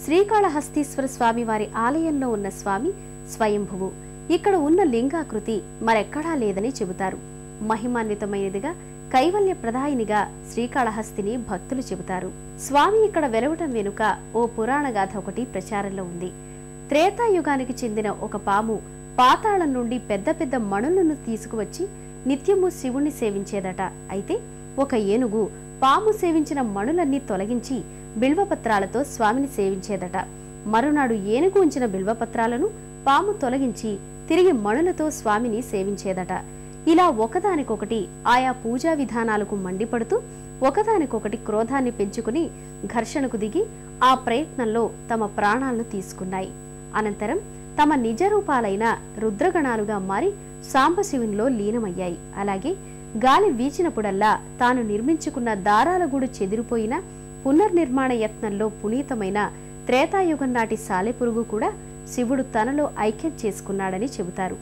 శ్రీకాళహస్తీశ్వర స్వామి వారి ఆలయంలో ఉన్న స్వామి స్వయంభువు ఇక్కడ ఉన్న లింగాకృతి మరెక్కడా లేదని చెబుతారు మహిమాన్వితమైనదిగా కైవల్య ప్రదాయినిగా శ్రీకాళహస్తిని భక్తులు చెబుతారు స్వామి ఇక్కడ వెలవటం వెనుక ఓ పురాణ గాథ ఒకటి ప్రచారంలో ఉంది త్రేతాయుగానికి చెందిన ఒక పాము పాతాళం నుండి పెద్ద పెద్ద మణులను తీసుకువచ్చి నిత్యము శివుణ్ణి సేవించేదట అయితే ఒక ఏనుగు పాము సేవించిన మణులన్నీ తొలగించి బిల్వపత్రాలతో స్వామిని సేవించేదట మరునాడు ఏనుగు ఉంచిన బిల్వపత్రాలను పాము తొలగించి తిరిగి మణులతో స్వామిని సేవించేదట ఇలా ఒకదానికొకటి ఆయా పూజా విధానాలకు మండిపడుతూ ఒకదానికొకటి క్రోధాన్ని పెంచుకుని ఘర్షణకు దిగి ఆ ప్రయత్నంలో తమ ప్రాణాలను తీసుకున్నాయి అనంతరం తమ నిజ రూపాలైన రుద్రగణాలుగా మారి సాంబశివునిలో లీనమయ్యాయి అలాగే గాలి వీచినప్పుడల్లా తాను నిర్మించుకున్న దారాల గూడు చెదిరిపోయిన పునర్నిర్మాణ యత్నంలో పునీతమైన త్రేతాయుగం నాటి సాలెపురుగు కూడా శివుడు తనలో ఐక్యం చేసుకున్నాడని చెబుతారు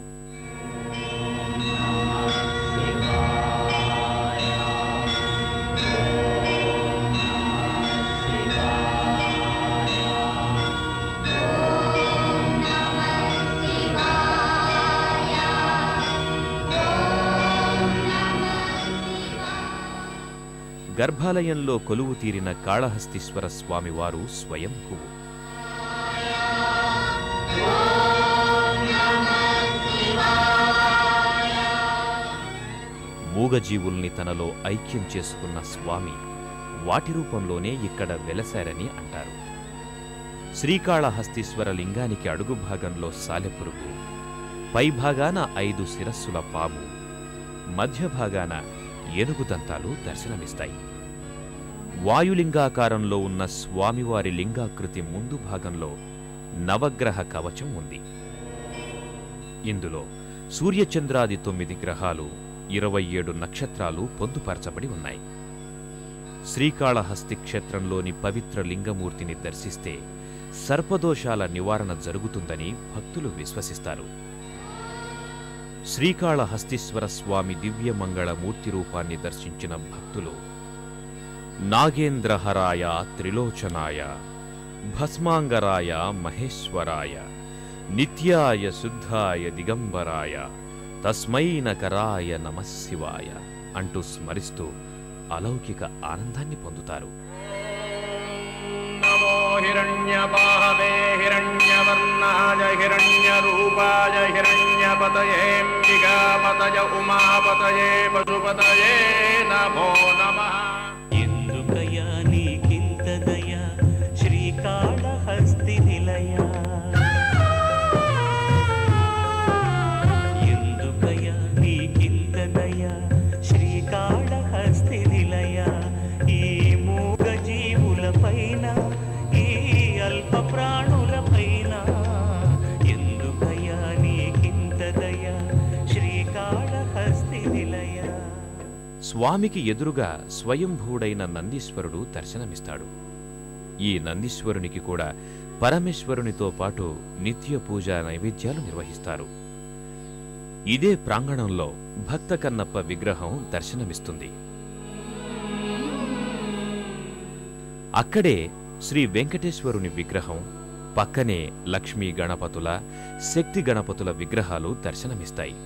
గర్భాలయంలో కొలువు తీరిన కాళహస్తీశ్వర స్వామివారు స్వయంభువు మూగజీవుల్ని తనలో ఐక్యం చేసుకున్న స్వామి వాటి రూపంలోనే ఇక్కడ వెలసారని అంటారు శ్రీకాళహస్తీశ్వర లింగానికి అడుగు భాగంలో సాలెపురుగు పైభాగాన ఐదు శిరస్సుల పాము మధ్య భాగాన ఏనుగు దంతాలు దర్శనమిస్తాయి వాయులింగాకారంలో ఉన్న స్వామివారి లింగాకృతి ముందు భాగంలో నవగ్రహ కవచం ఉంది ఇందులో సూర్యచంద్రాది తొమ్మిది గ్రహాలు ఇరవై ఏడు నక్షత్రాలు పొందుపరచబడి ఉన్నాయి శ్రీకాళహస్తి క్షేత్రంలోని పవిత్ర లింగమూర్తిని దర్శిస్తే సర్పదోషాల నివారణ జరుగుతుందని భక్తులు విశ్వసిస్తారు శ్రీకాళహస్తీశ్వర స్వామి దివ్యమంగళ మూర్తి రూపాన్ని దర్శించిన భక్తులు నాగేంద్రహరాయ త్రిలోచనాయ భస్మాంగరాయ మహేశ్వరాయ నిత్యాయ శుద్ధాయ దిగంబరాయ తస్మై నకరాయ నమశివాయ అంటూ స్మరిస్తూ అలౌకిక ఆనందాన్ని పొందుతారు नमो हिरण्यबाहवे हिरण्यवर्णाय हिरण्यरूपाय हिरण्यपतयेऽम्बिकापतय उमापतये पशुपतये नमो नमः ఎందుకయ్యా నీకింత దయ శ్రీకాళహస్తి నిలయ ఎందుకయ్యా నీకింత దయ శ్రీకాళహస్తి నిలయ ఈ మూగ జీవుల పైన ఈ అల్ప ప్రాణుల పైన ఎందుకయ్యా నీకింత దయ శ్రీకాళహస్తి నిలయ స్వామికి ఎదురుగా స్వయంభూడైన నందీశ్వరుడు దర్శనమిస్తాడు ఈ నందీశ్వరునికి కూడా పరమేశ్వరునితో పాటు నిత్య పూజ నైవేద్యాలు నిర్వహిస్తారు ఇదే ప్రాంగణంలో భక్త కన్నప్ప విగ్రహం దర్శనమిస్తుంది అక్కడే శ్రీ వెంకటేశ్వరుని విగ్రహం పక్కనే లక్ష్మీ గణపతుల శక్తి గణపతుల విగ్రహాలు దర్శనమిస్తాయి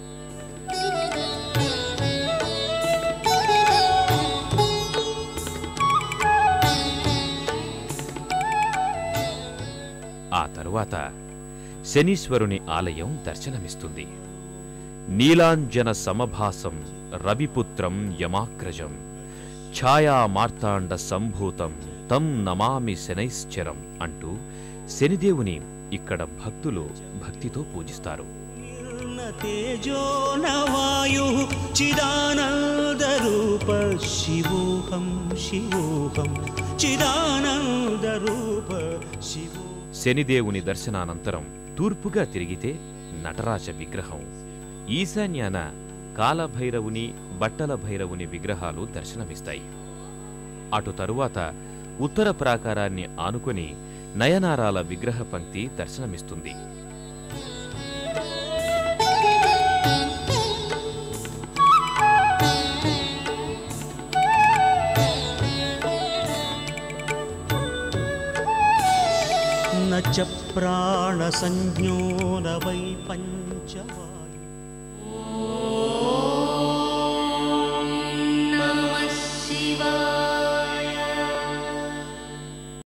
ఆ తరువాత శనీశ్వరుని ఆలయం దర్శనమిస్తుంది నీలాంజన సమభాసం రవిపుత్రం యమాగ్రజం ఛాయా మార్తాండ సంభూతం తం నమామి శనైశ్చరం అంటూ శనిదేవుని ఇక్కడ భక్తులు భక్తితో పూజిస్తారు తేజో నవాయు చిదానందరూప శివోహం శివోహం చిదానందరూప శివో శనిదేవుని దర్శనానంతరం తూర్పుగా తిరిగితే నటరాజ విగ్రహం ఈశాన్యాన కాలభైరవుని బట్టల భైరవుని విగ్రహాలు దర్శనమిస్తాయి అటు తరువాత ఉత్తర ప్రాకారాన్ని ఆనుకొని నయనారాల విగ్రహ పంక్తి దర్శనమిస్తుంది न च प्राणसंज्ञो न वै पञ्चवायु